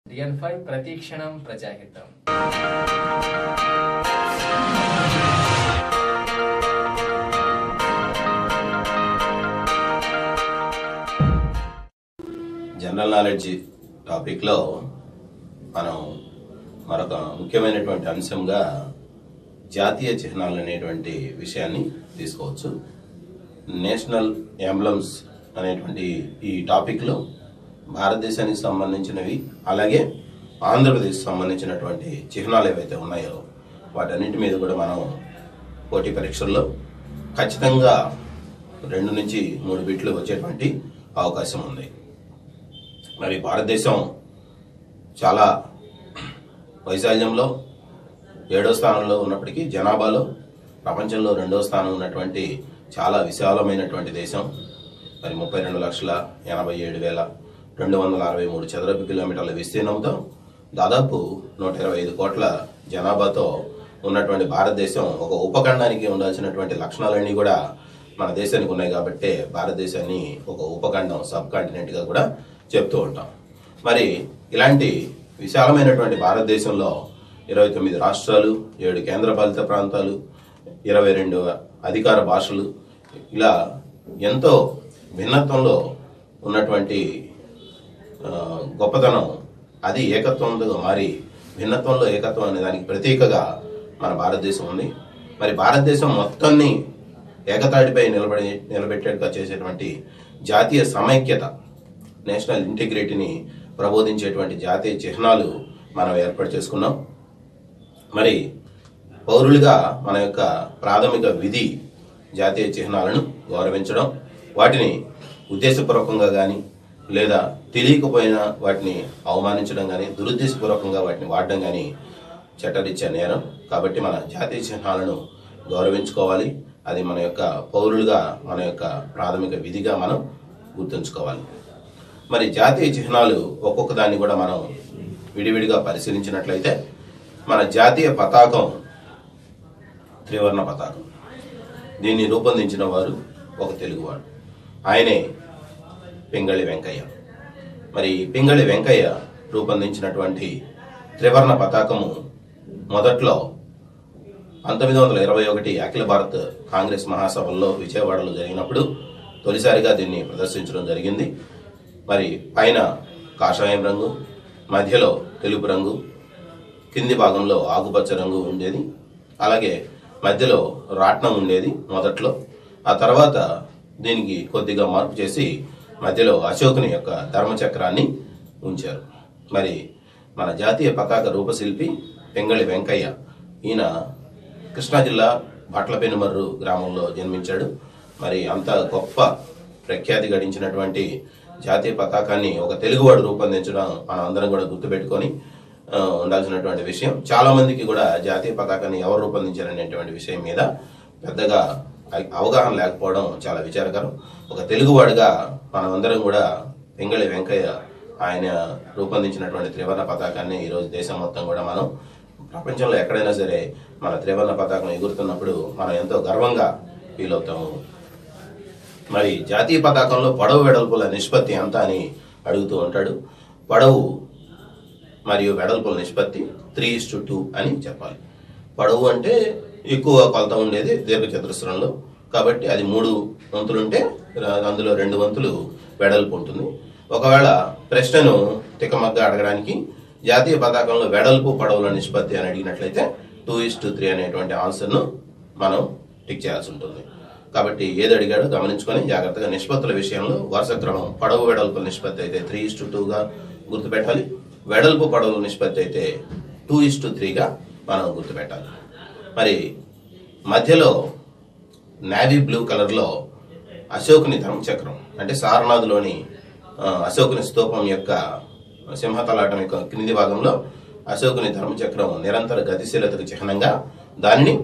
real five ప్రతిక్షణం ప్రజాహితం general knowledge టాపిక్లో మనం మరొక ముఖ్యమైనటువంటి అంశంగా జాతీయ చిహ్నాలు అనేటువంటి విషయాన్ని తీసుకోవచ్చు నేషనల్ ఎంబ్లమ్స్ అనేటువంటి ఈ టాపిక్లో భారతదేశానికి సంబంధించినవి అలాగే ఆంధ్రప్రదేశ్ సంబంధించినటువంటి చిహ్నాలు ఏవైతే ఉన్నాయో వాటన్నిటి మీద కూడా మనం పోటీ పరీక్షల్లో ఖచ్చితంగా రెండు నుంచి మూడు బిట్లు వచ్చేటువంటి అవకాశం ఉంది మరి భారతదేశం చాలా వైశాల్యంలో ఏడో స్థానంలో ఉన్నప్పటికీ జనాభాలో ప్రపంచంలో రెండో స్థానం ఉన్నటువంటి చాలా విశాలమైనటువంటి దేశం మరి ముప్పై రెండు లక్షల ఎనభై ఏడు వేల రెండు వందల అరవై మూడు చదరపు కిలోమీటర్ల విస్తీర్ణంతో దాదాపు నూట ఇరవై ఐదు కోట్ల జనాభాతో ఉన్నటువంటి భారతదేశం ఒక ఉపఖండానికి ఉండాల్సినటువంటి లక్షణాలన్నీ కూడా మన దేశానికి ఉన్నాయి కాబట్టి భారతదేశాన్ని ఒక ఉపఖండం సబ్ కాంటినెంట్ గా కూడా చెప్తూ ఉంటాం మరి ఇలాంటి విశాలమైనటువంటి భారతదేశంలో ఇరవై తొమ్మిది రాష్ట్రాలు ఏడు కేంద్రపాలిత ప్రాంతాలు ఇరవై రెండు అధికార భాషలు ఇలా ఎంతో భిన్నత్వంలో ఉన్నటువంటి ఆ, గొప్పతనం అది ఏకత్వంగా మారి భిన్నత్వంలో ఏకత్వం అనే దానికి ప్రతీకగా మన భారతదేశం ఉంది మరి భారతదేశం మొత్తాన్ని ఏకతాటిపై నిలబడి నిలబెట్టేట్టుగా చేసేటువంటి జాతీయ సమైక్యత నేషనల్ ఇంటిగ్రిటీని ప్రబోధించేటువంటి జాతీయ చిహ్నాలు మనం ఏర్పాటు చేసుకున్నాం మరి పౌరులుగా మన యొక్క ప్రాథమిక విధి జాతీయ చిహ్నాలను గౌరవించడం వాటిని ఉద్దేశపూర్వకంగా కానీ లేదా తెలియకపోయినా వాటిని అవమానించడం కానీ దురుద్దేశపూర్వకంగా వాటిని వాడడం కానీ చట్టరీత్యా నేరం కాబట్టి మన జాతీయ చిహ్నాలను గౌరవించుకోవాలి అది మన యొక్క పౌరులుగా మన యొక్క ప్రాథమిక విధిగా మనం గుర్తుంచుకోవాలి మరి జాతీయ చిహ్నాలు ఒక్కొక్క దాన్ని కూడా మనం విడివిడిగా పరిశీలించినట్లయితే మన జాతీయ పతాకం త్రివర్ణ పతాకం దీన్ని రూపొందించిన వారు ఒక తెలుగువాడు ఆయనే పింగళి వెంకయ్య మరి పింగళి వెంకయ్య రూపొందించినటువంటి త్రివర్ణ పతాకము మొదట్లో పంతొమ్మిది వందల ఇరవై ఒకటి అఖిల భారత్ కాంగ్రెస్ మహాసభల్లో విజయవాడలో జరిగినప్పుడు తొలిసారిగా దీన్ని ప్రదర్శించడం జరిగింది మరి పైన కాషాయం రంగు మధ్యలో తెలుపు రంగు కింది భాగంలో ఆకుపచ్చ రంగు ఉండేది అలాగే మధ్యలో రాట్నం ఉండేది మొదట్లో ఆ తర్వాత దీనికి కొద్దిగా మార్పు చేసి మధ్యలో అశోకుని యొక్క ధర్మచక్రాన్ని ఉంచారు మరి మన జాతీయ పతాక రూపశిల్పి పెంగళి వెంకయ్య ఈయన కృష్ణా జిల్లా భట్లపెనుమర్రు గ్రామంలో జన్మించాడు మరి అంత గొప్ప ప్రఖ్యాతి గడించినటువంటి జాతీయ పతాకాన్ని ఒక తెలుగువాడు రూపొందించడం మనం అందరం కూడా గుర్తుపెట్టుకొని ఆ, ఉండాల్సినటువంటి విషయం చాలా మందికి కూడా జాతీయ పతాకాన్ని ఎవరు రూపొందించారనేటువంటి విషయం మీద పెద్దగా అ- అవగాహన లేకపోవడం చాలా విచారకరం ఒక తెలుగువాడిగా మనమందరం కూడా పెంగళి వెంకయ్య ఆయన రూపొందించినటువంటి త్రివర్ణ పతాకాన్ని ఈరోజు దేశం మొత్తం కూడా మనం ప్రపంచంలో ఎక్కడైనా సరే మన త్రివర్ణ పతాకం ఎగురుతున్నప్పుడు మనం ఎంతో గర్వంగా ఫీల్ అవుతాము మరి జాతీయ పతాకంలో పొడవు వెడల్పుల నిష్పత్తి ఎంత అని అడుగుతూ ఉంటాడు పొడవు మరియు వెడల్పుల నిష్పత్తి త్రీ ఇస్ టు టూ అని చెప్పాలి పొడవు అంటే ఎక్కువ కొలత ఉండేది దీర్ఘచతురస్రంలో కాబట్టి అది మూడు వంతులు ఉంటే అందులో రెండు వంతులు వెడల్పు ఉంటుంది ఒకవేళ ప్రశ్నను తికమగ్గా అడగడానికి జాతీయ పతాకంలో వెడల్పు పొడవుల నిష్పత్తి అని అడిగినట్లయితే టూ ఇస్ టు త్రీ అనేటువంటి ఆన్సర్ను మనం టిక్ చేయాల్సి ఉంటుంది కాబట్టి ఏది అడిగాడో గమనించుకొని జాగ్రత్తగా నిష్పత్తుల విషయంలో వరుస క్రమం పొడవు వెడల్పుల నిష్పత్తి అయితే త్రీ ఇస్ టు టూగా గుర్తుపెట్టాలి వెడల్పు పొడవుల నిష్పత్తి అయితే టూ ఇస్ టు త్రీగా మనం గుర్తుపెట్టాలి మరి మధ్యలో నావీ బ్లూ కలర్లో అశోకుని ధర్మచక్రం అంటే సారనాథ్లోని ఆ, అశోకుని స్తూపం యొక్క సింహతలాటం యొక్క క్రింది భాగంలో అశోకుని ధర్మచక్రం నిరంతర గతిశీలతకు చిహ్నంగా దానిని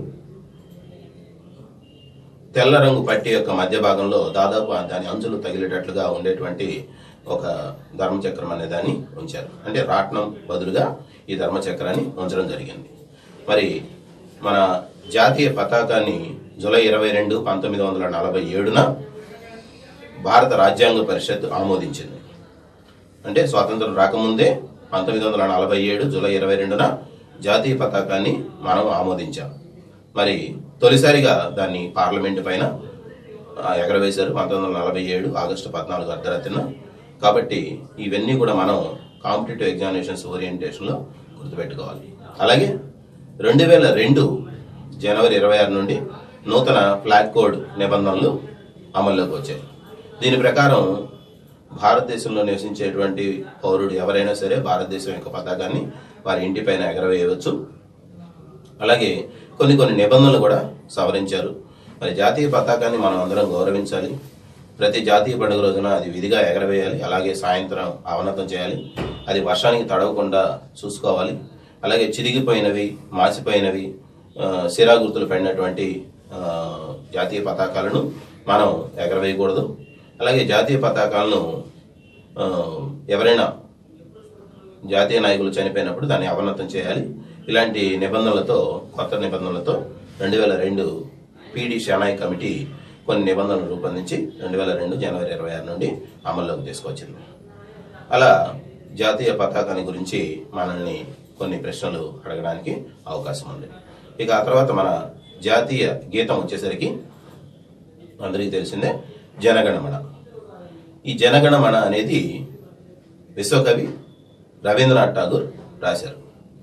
తెల్ల రంగు పట్టి యొక్క మధ్య భాగంలో దాదాపు ఆ దాని అంచులు తగిలేటట్లుగా ఉండేటువంటి ఒక ధర్మచక్రం అనే దాన్ని ఉంచారు అంటే రాట్నం బదులుగా ఈ ధర్మచక్రాన్ని ఉంచడం జరిగింది మరి మన జాతీయ పతాకాన్ని జూలై ఇరవై రెండు పంతొమ్మిది వందల నలభై ఏడున భారత రాజ్యాంగ పరిషత్ ఆమోదించింది అంటే స్వాతంత్రం రాకముందే పంతొమ్మిది వందల నలభై ఏడు జూలై ఇరవై రెండున జాతీయ పతాకాన్ని మనం ఆమోదించాం మరి తొలిసారిగా దాన్ని పార్లమెంటు పైన ఆ, ఎగరవేశారు పంతొమ్మిది వందల నలభై ఏడు ఆగస్టు పద్నాలుగు అర్ధరాత్రిన కాబట్టి ఇవన్నీ కూడా మనం కాంపిటేటివ్ ఎగ్జామినేషన్స్ ఓరియంటేషన్లో గుర్తుపెట్టుకోవాలి అలాగే రెండు వేల రెండు జనవరి ఇరవై ఆరు నుండి నూతన ఫ్లాగ్ కోడ్ నిబంధనలు అమల్లోకి వచ్చాయి దీని ప్రకారం భారతదేశంలో నివసించేటువంటి పౌరుడు ఎవరైనా సరే భారతదేశం యొక్క పతాకాన్ని వారి ఇంటిపైన ఎగరవేయవచ్చు అలాగే కొన్ని కొన్ని నిబంధనలు కూడా సవరించారు మరి జాతీయ పతాకాన్ని మనం అందరం గౌరవించాలి ప్రతి జాతీయ పండుగ రోజున అది విధిగా ఎగరవేయాలి అలాగే సాయంత్రం అవనతం చేయాలి అది వర్షానికి తడవకుండా చూసుకోవాలి అలాగే చిరిగిపోయినవి మాసిపోయినవి ఆ, సిరా గుర్తులు పడినటువంటి ఆ, జాతీయ పతాకాలను మనం ఎగరవేయకూడదు అలాగే జాతీయ పతాకాలను ఆ, ఎవరైనా జాతీయ నాయకులు చనిపోయినప్పుడు దాన్ని అవనతం చేయాలి ఇలాంటి నిబంధనలతో కొత్త నిబంధనలతో రెండు వేల రెండు పీడి షానాయ్ కమిటీ కొన్ని నిబంధనలు రూపొందించి రెండు వేల రెండు జనవరి ఇరవై ఆరు నుండి అమల్లోకి తీసుకొచ్చింది అలా జాతీయ పతాకాన్ని గురించి మనల్ని కొన్ని ప్రశ్నలు అడగడానికి అవకాశం ఉంది ఇక ఆ తర్వాత మన జాతీయ గీతం వచ్చేసరికి అందరికీ తెలిసిందే జనగణమన ఈ జనగణమన అనేది విశ్వకవి రవీంద్రనాథ్ ఠాగూర్ రాశారు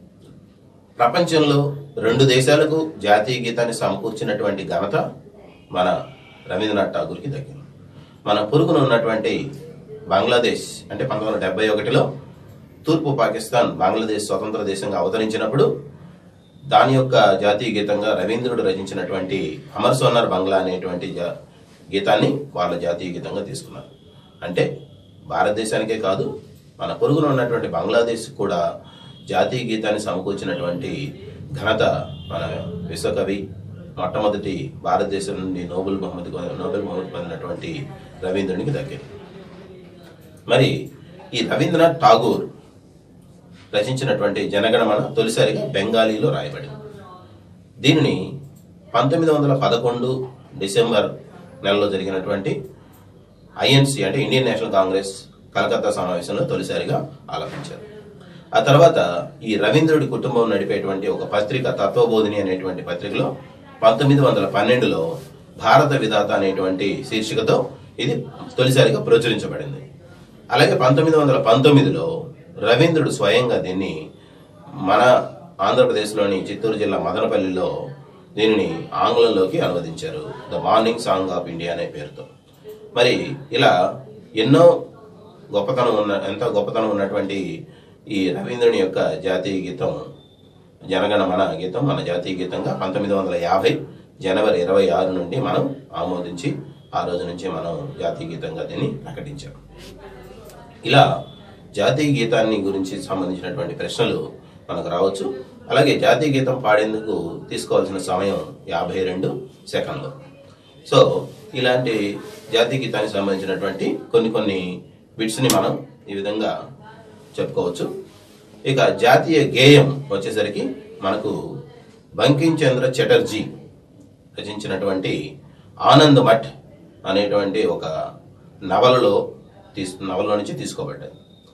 ప్రపంచంలో రెండు దేశాలకు జాతీయ గీతాన్ని సమకూర్చినటువంటి ఘనత మన రవీంద్రనాథ్ ఠాగూర్కి దక్కింది మన పొరుగున ఉన్నటువంటి బంగ్లాదేశ్ అంటే పంతొమ్మిది వందల డెబ్బై ఒకటిలో తూర్పు పాకిస్తాన్ బంగ్లాదేశ్ స్వతంత్ర దేశంగా అవతరించినప్పుడు దాని యొక్క జాతీయ గీతంగా రవీంద్రుడు రచించినటువంటి అమర్ సోనార్ బంగ్లా అనేటువంటి జా- గీతాన్ని వాళ్ళ జాతీయ గీతంగా తీసుకున్నారు అంటే భారతదేశానికే కాదు మన పొరుగున ఉన్నటువంటి బంగ్లాదేశ్ కూడా జాతీయ గీతాన్ని సమకూర్చినటువంటి ఘనత మన విశ్వకవి మొట్టమొదటి భారతదేశం నుండి నోబెల్ బహుమతి నోబెల్ బహుమతి పొందినటువంటి రవీంద్రునికి దక్కింది మరి ఈ రవీంద్రనాథ్ ఠాగూర్ రచించినటువంటి జనగణమన తొలిసారిగా బెంగాలీలో రాయబడింది దీనిని పంతొమ్మిది వందల పదకొండు డిసెంబర్ నెలలో జరిగినటువంటి ఐఎన్సి అంటే ఇండియన్ నేషనల్ కాంగ్రెస్ కలకత్తా సమావేశంలో తొలిసారిగా ఆలపించారు ఆ తర్వాత ఈ రవీంద్రుడి కుటుంబం నడిపేటువంటి ఒక పత్రిక తత్వబోధిని అనేటువంటి పత్రికలో పంతొమ్మిది వందల పన్నెండులో భారత విధాత అనేటువంటి శీర్షికతో ఇది తొలిసారిగా ప్రచురించబడింది అలాగే పంతొమ్మిది వందల పంతొమ్మిదిలో రవీంద్రుడు స్వయంగా దీన్ని మన ఆంధ్రప్రదేశ్లోని చిత్తూరు జిల్లా మదనపల్లిలో దీనిని ఆంగ్లంలోకి అనువదించారు the morning song of India అనే పేరుతో మరి ఇలా ఎన్నో గొప్పతనం ఉన్న ఎంతో గొప్పతనం ఉన్నటువంటి ఈ రవీంద్రుని యొక్క జాతీయ గీతం జనగణమన గీతం మన జాతీయ గీతంగా పంతొమ్మిది వందల యాభై జనవరి ఇరవై ఆరు నుండి మనం ఆమోదించి ఆ రోజు నుంచి మనం జాతీయ గీతంగా దీన్ని ప్రకటించాం ఇలా జాతీయ గీతాన్ని గురించి సంబంధించినటువంటి ప్రశ్నలు మనకు రావచ్చు అలాగే జాతీయ గీతం పాడేందుకు తీసుకోవాల్సిన సమయం యాభై రెండు సెకండ్లు సో ఇలాంటి జాతీయ గీతానికి సంబంధించినటువంటి కొన్ని కొన్ని బిట్స్ని మనం ఈ విధంగా చెప్పుకోవచ్చు ఇక జాతీయ గేయం వచ్చేసరికి మనకు బంకిం చంద్ర చటర్జీ రచించినటువంటి ఆనంద్ మఠ్ అనేటువంటి ఒక నవలలో తీసు నవల నుంచి తీసుకోబడ్డాయి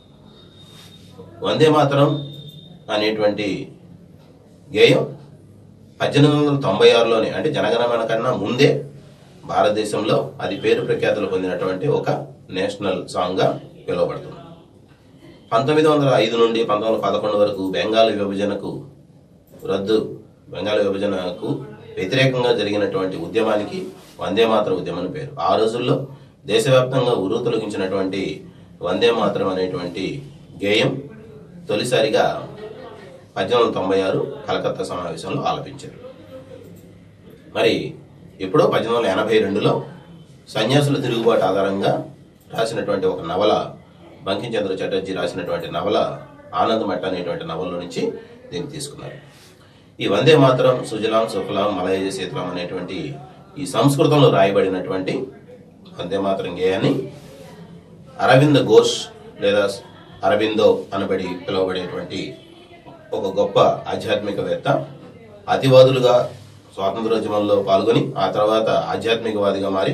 వందే మాతరం అనేటువంటి గేయం పద్దెనిమిది వందల తొంభై ఆరులోనే అంటే జనగణమన కన్నా ముందే భారతదేశంలో అది పేరు ప్రఖ్యాతులు పొందినటువంటి ఒక నేషనల్ సాంగ్గా పిలువబడుతుంది పంతొమ్మిది వందల ఐదు నుండి పంతొమ్మిది వందల పదకొండు వరకు బెంగాల్ విభజనకు రద్దు బెంగాల్ విభజనకు వ్యతిరేకంగా జరిగినటువంటి ఉద్యమానికి వందే మాతరం ఉద్యమం అని పేరు ఆ రోజుల్లో దేశవ్యాప్తంగా ఉరు తొలగించినటువంటి వందే మాతరం అనేటువంటి గేయం తొలిసారిగా పద్దెనిమిది వందల తొంభై ఆరు కలకత్తా సమావేశంలో ఆలపించారు మరి ఎప్పుడో పద్దెనిమిది వందల ఎనభై రెండులో సన్యాసుల తిరుగుబాటు ఆధారంగా రాసినటువంటి ఒక నవల బంకించంద్ర చటర్జీ రాసినటువంటి నవల ఆనంద్ మట్ట అనేటువంటి నవల నుంచి దీన్ని తీసుకున్నారు ఈ వందే మాతరం సుజలాం సుఫలాం మలయజ శీతలాం అనేటువంటి ఈ సంస్కృతంలో రాయబడినటువంటి వందే మాతరం గేయాన్ని అరవింద ఘోష్ లేదా అరవిందో అనబడి పిలువబడేటువంటి ఒక గొప్ప ఆధ్యాత్మికవేత్త అతివాదులుగా స్వాతంత్రోద్యమంలో పాల్గొని ఆ తర్వాత ఆధ్యాత్మికవాదిగా మారి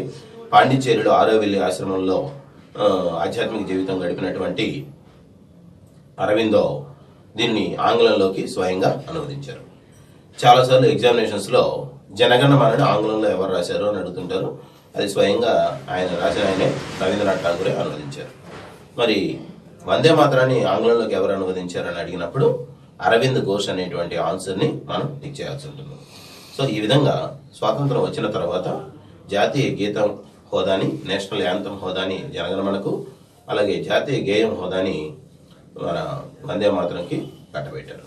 పాండిచ్చేరిలో ఆరోవిల్లి ఆశ్రమంలో ఆ, ఆధ్యాత్మిక జీవితం గడిపినటువంటి అరవిందో దీన్ని ఆంగ్లంలోకి స్వయంగా అనువదించారు చాలాసార్లు ఎగ్జామినేషన్స్లో జనగణమనని ఆంగ్లంలో ఎవరు రాశారు అని అడుగుతుంటారు అది స్వయంగా ఆయన రాసిన ఆయనే రవీంద్రనాథ్ ఠాగూరే అనువదించారు మరి వందే మాత్రాన్ని ఆంగ్లంలోకి ఎవరు అనువదించారని అడిగినప్పుడు అరవింద్ ఘోష్ అనేటువంటి ఆన్సర్ని మనం టిక్ చేయాల్సి ఉంటుంది సో ఈ విధంగా స్వాతంత్రం వచ్చిన తర్వాత జాతీయ గీతం హోదాని నేషనల్ యాంతం హోదాని జనగణమనకు అలాగే జాతీయ గేయం హోదాని మన వందే మాత్రంకి కట్టబెట్టారు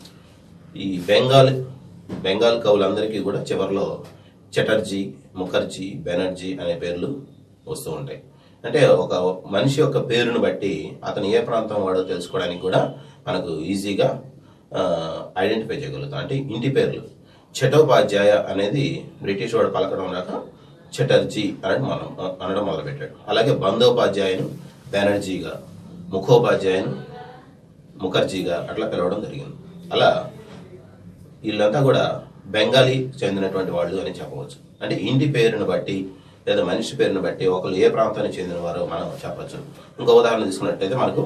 ఈ బెంగాల్ బెంగాల్ కవులందరికీ కూడా చివరిలో చటర్జీ ముఖర్జీ బెనర్జీ అనే పేర్లు వస్తూ ఉంటాయి అంటే ఒక మనిషి యొక్క పేరును బట్టి అతను ఏ ప్రాంతం వాడో తెలుసుకోవడానికి కూడా మనకు ఈజీగా ఐడెంటిఫై చేయగలుగుతాం అంటే ఇంటి పేర్లు చటోపాధ్యాయ అనేది బ్రిటిష్ వాడు పలకడం రాక చటర్జీ అని మనం అనడం మొదలుపెట్టాడు అలాగే బందోపాధ్యాయును బెనర్జీగా ముఖోపాధ్యాయును ముఖర్జీగా అట్లా పిలవడం జరిగింది అలా వీళ్ళంతా కూడా బెంగాలీ చెందినటువంటి వాళ్ళు అని చెప్పవచ్చు అంటే ఇంటి పేరును బట్టి లేదా మనిషి పేరును బట్టి ఒకరు ఏ ప్రాంతానికి చెందినవారో మనం చెప్పచ్చు ఇంకో ఉదాహరణ తీసుకున్నట్టయితే మనకు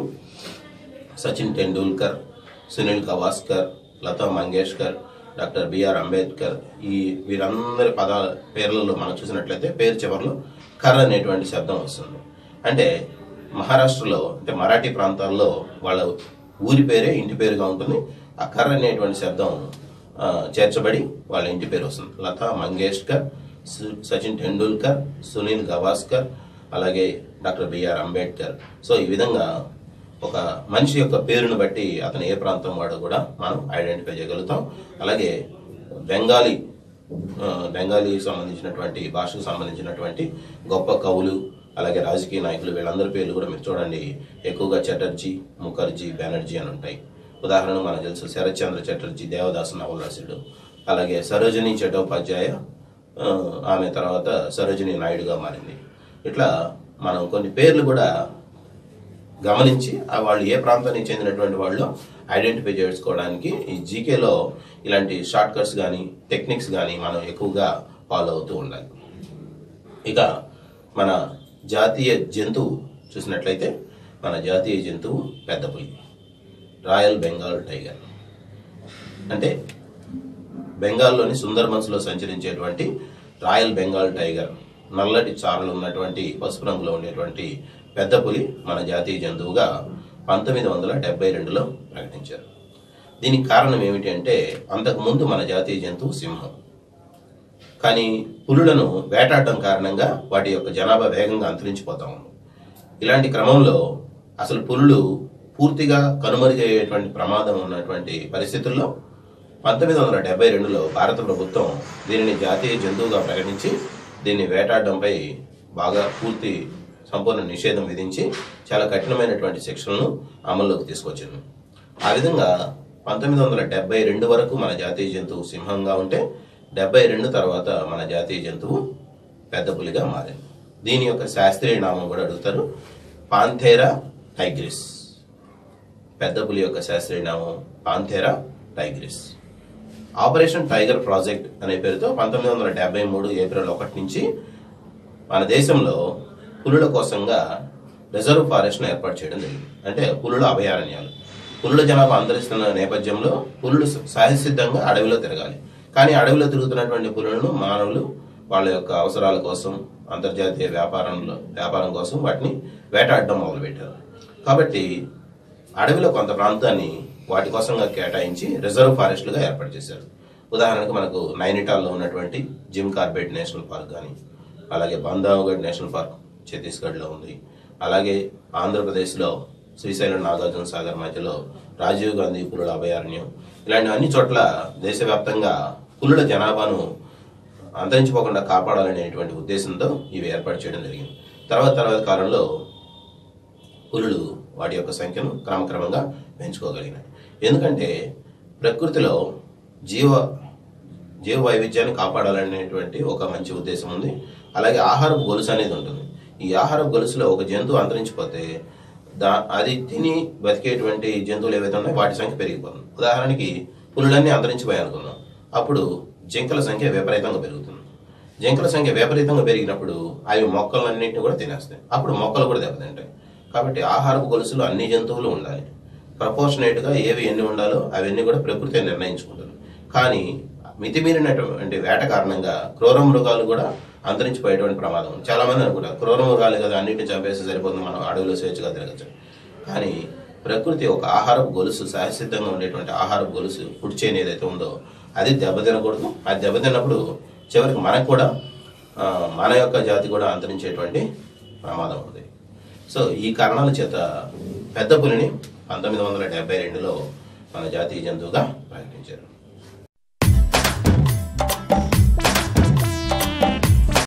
సచిన్ టెండూల్కర్ సునీల్ గవాస్కర్ లతా మంగేష్కర్ డాక్టర్ బిఆర్ అంబేద్కర్ ఈ వీరందరి పదాల పేర్లలో మనం చూసినట్లయితే పేరు చివరిలో కర్ర అనేటువంటి శబ్దం వస్తుంది అంటే మహారాష్ట్రలో అంటే మరాఠీ ప్రాంతాల్లో వాళ్ళ ఊరి పేరే ఇంటి పేరుగా ఉంటుంది ఆ కర్ర అనేటువంటి శబ్దం ఆ, చేర్చబడి వాళ్ళ ఇంటి పేరు వస్తుంది లతా మంగేష్కర్ సు- సచిన్ టెండూల్కర్ సునీల్ గవాస్కర్ అలాగే డాక్టర్ బిఆర్ అంబేద్కర్ సో ఈ విధంగా ఒక మనిషి యొక్క పేరును బట్టి అతను ఏ ప్రాంతం వాడో కూడా మనం ఐడెంటిఫై చేయగలుగుతాం అలాగే బెంగాలీ ఆ, బెంగాలీ సంబంధించినటువంటి భాషకు సంబంధించినటువంటి గొప్ప కవులు అలాగే రాజకీయ నాయకులు వీళ్ళందరి పేర్లు కూడా మీరు చూడండి ఎక్కువగా చటర్జీ ముఖర్జీ బెనర్జీ అని ఉంటాయి ఉదాహరణకు మనకు తెలుసు శరత్చంద్ర చటర్జీ దేవదాసు నవల రాశాడు అలాగే సరోజిని చటోపాధ్యాయ ఆ, ఆమె తర్వాత సరోజిని నాయుడుగా మారింది ఇట్లా మనం కొన్ని పేర్లు కూడా గమనించి ఆ వాళ్ళు ఏ ప్రాంతానికి చెందినటువంటి వాళ్ళు ఐడెంటిఫై చేసుకోవడానికి ఈ జీకేలో ఇలాంటి షార్ట్ కట్స్ కానీ టెక్నిక్స్ కానీ మనం ఎక్కువగా ఫాలో అవుతూ ఉండాలి ఇక మన జాతీయ జంతువు చూసినట్లయితే మన జాతీయ జంతువు పెద్ద పులి రాయల్ బెంగాల్ టైగర్ అంటే బెంగాల్లోని సుందర్బన్స్లో సంచరించేటువంటి రాయల్ బెంగాల్ టైగర్ నల్లటి చారలు ఉన్నటువంటి పసుపు రంగులో ఉండేటువంటి పెద్ద పులి మన జాతీయ జంతువుగా పంతొమ్మిది వందల డెబ్బై రెండులో ప్రకటించారు దీనికి కారణం ఏమిటి అంటే అంతకుముందు మన జాతీయ జంతువు సింహం కానీ పులులను వేటాడడం కారణంగా వాటి యొక్క జనాభా వేగంగా అంతరించిపోతా ఉంది ఇలాంటి క్రమంలో అసలు పులులు పూర్తిగా కనుమరుగయ్యేటువంటి ప్రమాదం ఉన్నటువంటి పరిస్థితుల్లో పంతొమ్మిది వందల డెబ్బై రెండులో భారత ప్రభుత్వం దీనిని జాతీయ జంతువుగా ప్రకటించి దీన్ని వేటాడడంపై బాగా పూర్తి సంపూర్ణ నిషేధం విధించి చాలా కఠినమైనటువంటి శిక్షలను అమల్లోకి తీసుకొచ్చింది ఆ విధంగా పంతొమ్మిది వందల డెబ్బై రెండు వరకు మన జాతీయ జంతువు సింహంగా ఉంటే డెబ్బై రెండు తర్వాత మన జాతీయ జంతువు పెద్ద పులిగా మారింది దీని యొక్క శాస్త్రీయ నామం కూడా అడుగుతారు పాంథేరా టైగ్రిస్ పెద్ద పులి యొక్క శాస్త్రీయ నామం Panthera tigris operation tiger project అనే పేరుతో పంతొమ్మిది వందల డెబ్బై మూడు ఏప్రిల్ ఒకటి నుంచి మన దేశంలో పులుల కోసంగా రిజర్వ్ ఫారెస్ట్ ఏర్పాటు చేయడం జరిగింది అంటే పులుల అభయారణ్యాలు పులుల జనాభా అంతరిస్తున్న నేపథ్యంలో పులులు సహజసిద్ధంగా అడవిలో తిరగాలి కానీ అడవిలో తిరుగుతున్నటువంటి పులులను మానవులు వాళ్ళ యొక్క అవసరాల కోసం అంతర్జాతీయ వ్యాపారంలో వ్యాపారం కోసం వాటిని వేటాడడం మొదలుపెట్టారు కాబట్టి అడవిలో కొంత ప్రాంతాన్ని వాటి కోసంగా కేటాయించి రిజర్వ్ ఫారెస్ట్లుగా ఏర్పాటు చేశారు ఉదాహరణకు మనకు నైనిటాల్లో ఉన్నటువంటి జిమ్ కార్బెట్ నేషనల్ పార్క్ కానీ అలాగే బంధావగఢ్ నేషనల్ పార్క్ ఛత్తీస్గఢ్లో ఉంది అలాగే ఆంధ్రప్రదేశ్లో శ్రీశైలం నాగార్జున సాగర్ మధ్యలో రాజీవ్ గాంధీ పులుల అభయారణ్యం ఇలాంటి అన్ని చోట్ల దేశవ్యాప్తంగా పులుల జనాభాను అంతరించిపోకుండా కాపాడాలనేటువంటి ఉద్దేశంతో ఇవి ఏర్పాటు చేయడం జరిగింది తర్వాత తర్వాత కాలంలో పులులు వాటి యొక్క సంఖ్యను క్రమక్రమంగా పెంచుకోగలిగినాయి ఎందుకంటే ప్రకృతిలో జీవ జీవ వైవిధ్యాన్ని కాపాడాలనేటువంటి ఒక మంచి ఉద్దేశం ఉంది అలాగే ఆహారపు గొలుసు అనేది ఉంటుంది ఈ ఆహారపు గొలుసులో ఒక జంతువు అంతరించిపోతే దా అది తిని బతికేటువంటి జంతువులు ఏవైతే ఉన్నాయో వాటి సంఖ్య పెరిగిపోతుంది ఉదాహరణకి పులులన్నీ అంతరించిపోయాయి అనుకుందాం అప్పుడు జింకల సంఖ్య విపరీతంగా పెరుగుతుంది జింకల సంఖ్య విపరీతంగా పెరిగినప్పుడు అవి మొక్కలన్నింటినీ కూడా తినేస్తాయి అప్పుడు మొక్కలు కూడా దెబ్బతింటాయి కాబట్టి ఆహారపు గొలుసులో అన్ని జంతువులు ఉండాలి ప్రపోర్షనేట్గా ఏవి ఎన్ని ఉండాలో అవన్నీ కూడా ప్రకృతి నిర్ణయించుకుంటుంది కానీ మితిమీరినటువంటి వేట కారణంగా క్రూర మృగాలు కూడా అంతరించిపోయేటువంటి ప్రమాదం ఉంది చాలా మంది అనుకుంటారు క్రూర మృగాలు కదా అన్నిటిని చంపేస్తే సరిపోతుంది మనం అడవిలో స్వేచ్ఛగా తిరగచ్చు కానీ ప్రకృతి ఒక ఆహారపు గొలుసు సహసిద్ధంగా ఉండేటువంటి ఆహారపు గొలుసు ఫుడ్ చైన్ ఏదైతే ఉందో అది దెబ్బతినకూడదు అది దెబ్బతిన్నప్పుడు చివరికి మనకు కూడా ఆ, మన యొక్క జాతి కూడా అంతరించేటువంటి ప్రమాదం ఉంది సో ఈ కారణాల చేత పెద్ద పులిని పంతొమ్మిది వందల డెబ్బై రెండులో మన జాతీయ జంతువుగా ప్రకటించారు